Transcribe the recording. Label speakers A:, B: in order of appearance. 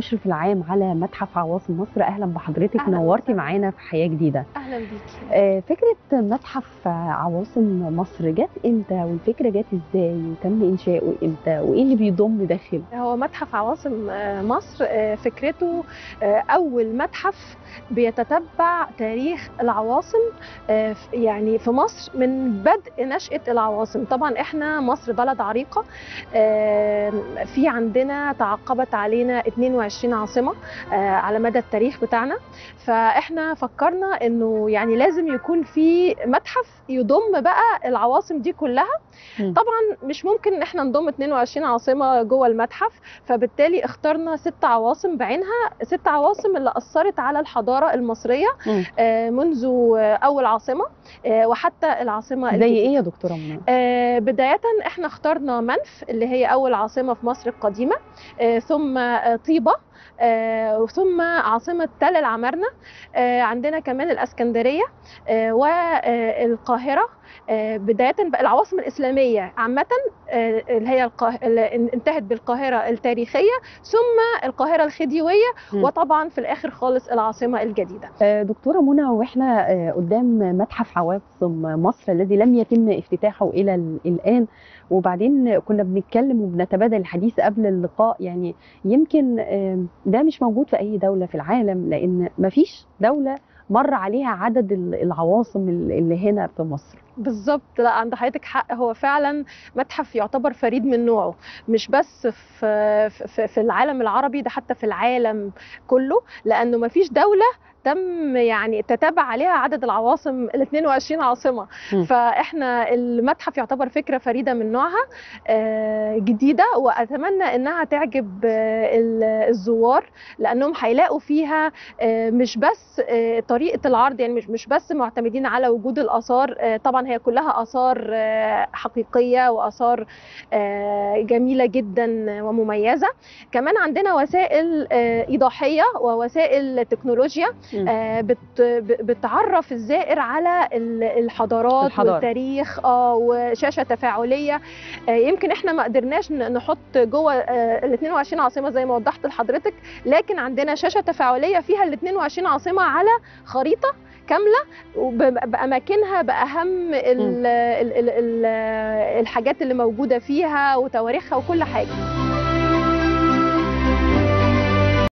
A: المشرف العام على متحف عواصم مصر اهلا بحضرتك
B: أهلاً
A: نورتي
B: وسهلاً.
A: معانا في حياه جديده
B: اهلا بيكي
A: آه، فكره متحف عواصم مصر جت امتى والفكره جت ازاي وتم انشاؤه امتى وايه اللي بيضم داخله
B: هو متحف عواصم آه، مصر آه، فكرته آه، اول متحف بيتتبع تاريخ العواصم آه، ف- يعني في مصر من بدء نشأة العواصم طبعا احنا مصر بلد عريقة آه، في عندنا تعقبت علينا 22 عاصمة آه، على مدى التاريخ بتاعنا فاحنا فكرنا انه يعني لازم يكون في متحف يضم بقى العواصم دي كلها
A: مم.
B: طبعا مش ممكن ان احنا نضم 22 عاصمه جوه المتحف فبالتالي اخترنا ست عواصم بعينها ست عواصم اللي اثرت على الحضاره المصريه
A: مم.
B: آه، منذ آه، اول عاصمه آه، وحتى العاصمه
A: زي
B: الجديدة.
A: ايه يا دكتوره منى
B: آه، بداية احنا اخترنا منف اللي هي أول عاصمة في مصر القديمة آه، ثم آه، طيبة آه، ثم عاصمة تل العمارنة آه، عندنا كمان الأسكندرية آه، والقاهرة آه، بداية بقى العواصم الإسلامية عامة آه، اللي هي القاه... اللي انتهت بالقاهرة التاريخية ثم القاهرة الخديوية
A: مم.
B: وطبعا في الآخر خالص العاصمة الجديدة
A: آه، دكتوره منى واحنا آه، قدام متحف عواصم مصر الذي لم يتم افتتاحه الى ال- الان وبعدين كنا بنتكلم وبنتبادل الحديث قبل اللقاء يعني يمكن آه، ده مش موجود في اي دوله في العالم لان مفيش دوله مر عليها عدد ال- العواصم ال- اللي هنا في مصر
B: بالظبط لا عند حضرتك حق هو فعلا متحف يعتبر فريد من نوعه مش بس في في, في العالم العربي ده حتى في العالم كله لانه ما فيش دوله تم يعني تتابع عليها عدد العواصم ال 22 عاصمه
A: مم.
B: فاحنا المتحف يعتبر فكره فريده من نوعها آه، جديده واتمنى انها تعجب آه، ال- الزوار لانهم هيلاقوا فيها آه، مش بس آه، طريقه العرض يعني مش مش بس معتمدين على وجود الاثار آه، طبعا هي كلها اثار آه، حقيقيه واثار آه، جميله جدا ومميزه كمان عندنا وسائل آه، ايضاحيه ووسائل تكنولوجيا
A: مم.
B: آه، بت ب- بتعرف الزائر على ال- الحضارات
A: الحضارة.
B: والتاريخ اه وشاشه تفاعليه آه، يمكن احنا ما قدرناش ن- نحط جوه ال 22 عاصمه زي ما وضحت لحضرتك لكن عندنا شاشه تفاعليه فيها ال 22 عاصمه على خريطه كامله وب- باماكنها باهم ال ال ال ال الحاجات اللي موجوده فيها وتواريخها وكل حاجه